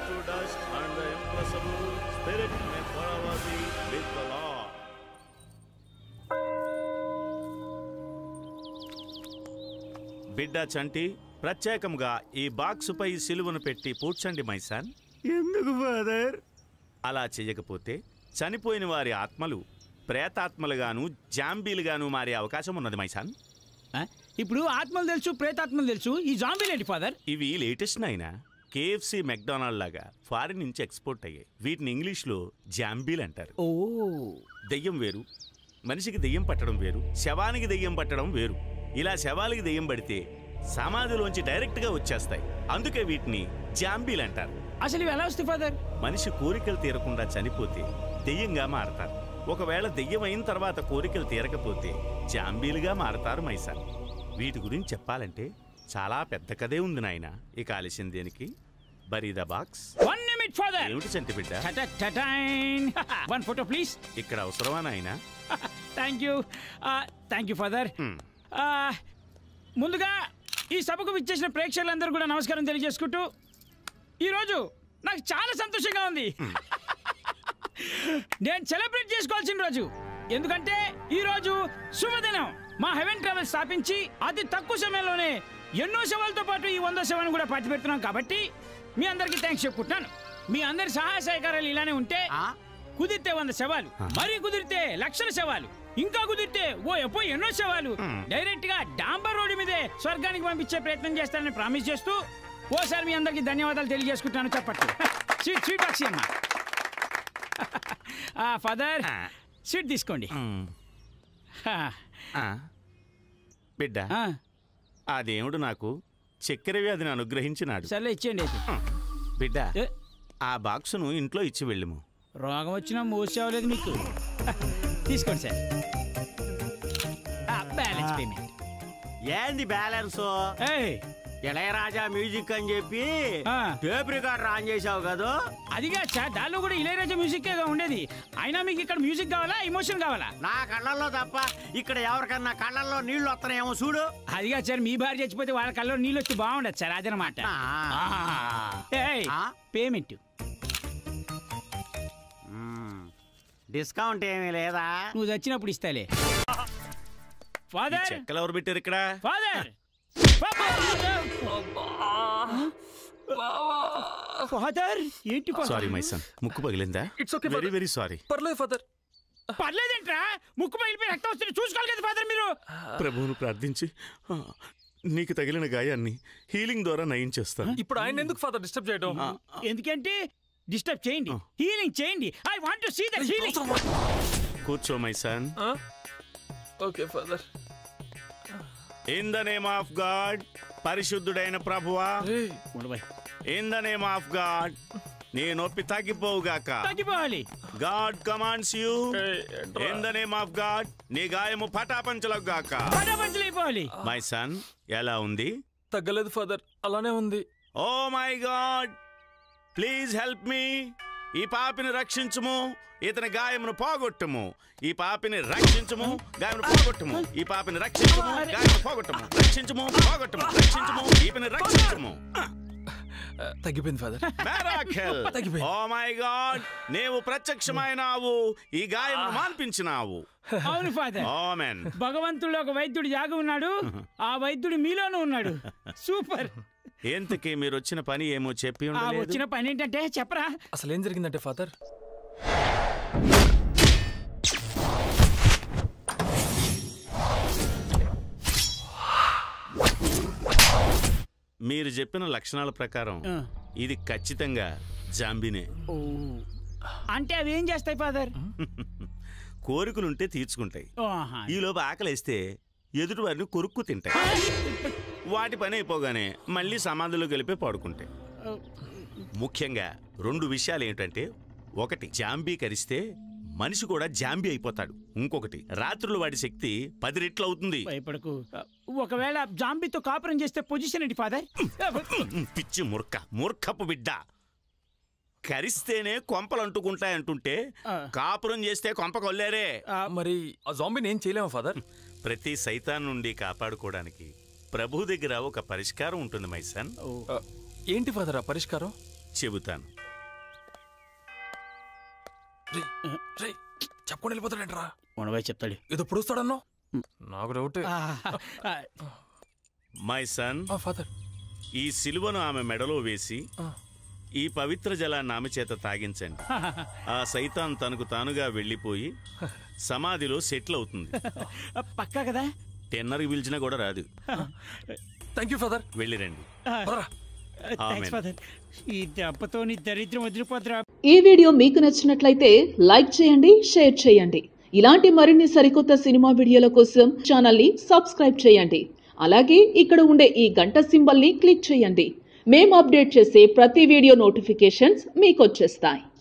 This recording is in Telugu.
to dust, and the impressible spirit may forever be with the Lord. బిడ్డ చంటి ప్రత్యేకంగా ఈ బాక్సుపై సిలువను పెట్టి పూడ్చండి మైసాన్ ఎందుకు ఫాదర్ అలా చేయకపోతే చనిపోయిన వారి ఆత్మలు ప్రేతాత్మలుగాను జాంబీలుగాను మారే అవకాశం ఉన్నది మైసాన్ ఆ? ఇప్పుడు ఆత్మలు తెలుసు ప్రేతాత్మలు తెలుసు ఈ జాంబీలు ఏంటి ఫాదర్ ఇవి లేటెస్ట్ అయినా కేఎఫ్సి మెక్డొనాల్డ్ లాగా ఫారిన్ నుంచి ఎక్స్పోర్ట్ అయ్యాయి వీటిని ఇంగ్లీష్లో జాంబీలు అంటారు ఓ దెయ్యం వేరు మనిషికి దెయ్యం పట్టడం వేరు శవానికి దెయ్యం పట్టడం వేరు ఇలా శవాలకి దెయ్యం పడితే సమాధిలోంచి డైరెక్ట్గా వచ్చేస్తాయి అందుకే వీటిని జాంబీలు అంటారు అసలు ఇవి ఎలా వస్తాయి ఫాదర్ మనిషి కోరికలు తీరకుండా చనిపోతే దెయ్యంగా మారతారు ఒకవేళ దెయ్యం అయిన తర్వాత కోరికలు తీరకపోతే జాంబీలుగా మారతారు మైసా వీటి గురించి చెప్పాలంటే చాలా పెద్ద కథే ఉంది నాయన ఇక ఆలస్యం దేనికి బరీదా బాక్స్ వన్ నిమిట్ ఫాదర్ ఏమిటి చంటి బిడ్డ వన్ ఫోటో ప్లీజ్ ఇక్కడ అవసరమా నాయన thank you thank you father ముందుగా ఈ సభకు విచ్చేసిన ప్రేక్షకులందరూ కూడా నమస్కారం తెలియజేసుకుంటూ ఈరోజు నాకు చాలా సంతోషంగా ఉంది నేను సెలబ్రేట్ చేసుకోవాల్సిన రోజు ఎందుకంటే ఈ రోజు శుభదినం మా హెవెన్ ట్రావెల్ స్థాపించి అతి తక్కువ సమయంలోనే ఎన్నో సేవలతో పాటు ఈ వంద సేవలను కూడా పార్టీ పెడుతున్నాం కాబట్టి మీ అందరికీ థ్యాంక్స్ చెప్పుకుంటున్నాను మీ అందరి సహాయ సహకారాలు ఇలానే ఉంటే కుదిరితే వంద శవాలు మరీ కుదిరితే లక్షల శవాలు ఇంకా కుదిరితే ఓ ఎప్పో ఎన్నో శవాలు డైరెక్ట్ గా డాంబర్ రోడ్డు మీదే స్వర్గానికి పంపించే ప్రయత్నం చేస్తానని ప్రామిస్ చేస్తూ ఓసారి మీ అందరికి ధన్యవాదాలు తెలియజేసుకుంటాను చెప్పట్టు స్వీట్ స్వీట్ బాక్సీ అమ్మా ఫాదర్ స్వీట్ తీసుకోండి హా, బిడ్డ ఆ, ఆ దేవుడు నాకు చక్కెర వ్యాధిని అనుగ్రహించినాడు సర్లే ఇచ్చేయండి అయితే బిడ్డ ఏ, ఆ బాక్సును ఇంట్లో ఇచ్చి వెళ్ళుము రోగం వచ్చినా మూసేవలేదు మీకు తీసుకోండి సార్ బ్యాలెన్స్ పేమెంట్ ఏంది బ్యాలెన్స్ ఏయ్ ఇళయరాజా మ్యూజిక్ అని చెప్పి ఆ. టేప్ రికార్డర్ ఆన్ చేసావు కదా అదిగా సార్ దానిలో కూడా ఇళయరాజా మ్యూజిక్ ఉండేది అయినా మీకు ఇక్కడ మ్యూజిక్ కావాలా ఎమోషన్ కావాలా నా కళ్ళల్లో తప్ప ఇక్కడ ఎవరికన్నా కళ్ళల్లో నీళ్లు వస్తున్నాయేమో చూడు అదిగా సార్ మీ భార్య చచ్చిపోతే వాళ్ళ కల్లో నీళ్ళు వచ్చి బాగుండదు సార్ అదనమాట ఆ. ఏయ్, ఆ? పేమెంట్ మ్మ్. డిస్కౌంట్ ఏమీ లేదా నువ్వు చచ్చినప్పుడు ఇస్తాలే ఈ ఫాదర్ చెక్కలు ఎవరు పెట్టారు ఇక్కడ ఫాదర్ ఫాదర్ ఏంటి father? సారీ మైసన్ ముక్కు పగిలిందా It's okay, very father. Very sorry పర్లేదు ఫాదర్ పర్లేదేంట్రా ముక్కు పగిలిపోయి రక్తం వస్తుంది చూసుకోవాలి కదా ఫాదర్ మీరు ప్రభువును ప్రార్థించి ఆ, నీకు తగిలిన గాయాన్ని హీలింగ్ ద్వారా నయం చేస్తాను ఇప్పుడు ఆయన ఎందుకు ఫాదర్ డిస్టర్బ్ చేయడం ఎందుకంటే డిస్టర్బ్ చేయండి హీలింగ్ చేయండి I want to see that healing కూర్చో my son okay father in the name of God పరిశుద్ధుడైన ప్రభువా in the name of God నీ నొప్పి తగ్గిపోవుగాక తగ్గిపోవాలి God commands you in the name of God నీ గాయము పటాపంచలకు గాక పటాపంచలు అయిపోవాలి మై సన్ ఎలా ఉంది తగ్గలేదు ఫాదర్ అలానే ఉంది oh my God please help me ఈ పాపిని రక్షించుము ఇతని గాయమును పోగొట్టుము ఈ పాపిని రక్షించుము గాయమును పోగొట్టుము ఈ పాపిని రక్షించుము గాయమును పోగొట్టుము రక్షించుము పోగొట్టుము రక్షించుము ఈపిని రక్షించుము తగ్గిపోయింది ఫాదర్ Miracle. తగ్గిపోయింది. ఓ మై గాడ్ నీవు ప్రత్యక్షమైనావు ఈ గాయమును మాన్పించినావు అవును ఫాదర్ ఆమెన్ భగవంతుడు ఒక వైద్యుడు జాగి ఉన్నాడు ఆ వైద్యుడు మీలోనూ ఉన్నాడు సూపర్ ఎంతకీ మీరు వచ్చిన పని ఏమో చెప్పి ఆ ఉండలేదు వచ్చిన పని ఏంటంటే చెప్పరా అసలు ఏం జరిగిందంటే ఫాదర్ మీరు చెప్పిన లక్షణాల ప్రకారం ఆ. ఇది ఖచ్చితంగా జాంబీనే ఓ అంటే అవి ఏం చేస్తాయి ఫాదర్ కోరికలుంటే తీర్చుకుంటాయి ఆహా. ఈలోపు ఆకలేస్తే ఎదుటి వారిని కొరుక్కు తింటాయి వాటి పని అయిపోగానే మళ్ళీ సమాధిలో గెలిపే పడుకుంటాయి ముఖ్యంగా రెండు విషయాలు ఏంటంటే ఒకటి జాంబీ కరిస్తే మనిషి కూడా జాంబీ అయిపోతాడు ఇంకొకటి రాత్రులు వాడి శక్తి పది రెట్లు అవుతుంది భయపడకు ఒకవేళ జాంబీతో కాపురం చేస్తే పొజిషన్ ఏంటి ఫాదర్ పిచ్చి మూర్ఖ మూర్ఖపు బిడ్డ కరిస్తేనే కొంపలు అంటుకుంటాయంటుంటే కాపురం చేస్తే కొంప కొల్లేరే మరి ఆ జాంబీని ఏం చేయలేమా ఫాదర్ ప్రతి సైతాన్ నుండి కాపాడుకోవడానికి ప్రభు దగ్గర ఒక పరిష్కారం ఉంటుంది మైసన్ ఏంటి ఫాదర్ ఆ పరిష్కారం చెబుతాను రే చెప్పకుండా వెళ్ళిపోతాడేంట్రా ఉండవై చెప్తాడు ఏదో పొడుస్తాడన్నో నాకు డౌటే మై సన్ ఆ ఫాదర్ ఈ సిలువను ఆమె మెడలో వేసి ఆ. ఈ పవిత్ర జలాన్ని ఆమె చేత తాగించండి ఆ సైతాన్ తనకు తానుగా వెళ్ళిపోయి సమాధిలో సెటిల్ అవుతుంది పక్కా కదా టెన్నర్కి పిలిచినా కూడా రాదు థ్యాంక్ యూ ఫాదర్ వెళ్ళిరండి పదరా థ్యాంక్స్ ఫాదర్ ఈ దెబ్బతో నీ దరిద్రం వదిలిపోతురా ఈ వీడియో మీకు నచ్చినట్లయితే లైక్ చేయండి షేర్ చేయండి ఇలాంటి మరిన్ని సరికొత్త సినిమా వీడియోల కోసం ఛానల్ని సబ్స్క్రైబ్ చేయండి అలాగే ఇక్కడ ఉండే ఈ గంట సింబల్ని క్లిక్ చేయండి మేము అప్డేట్ చేసే ప్రతి వీడియో నోటిఫికేషన్స్ మీకు వచ్చేస్తాయి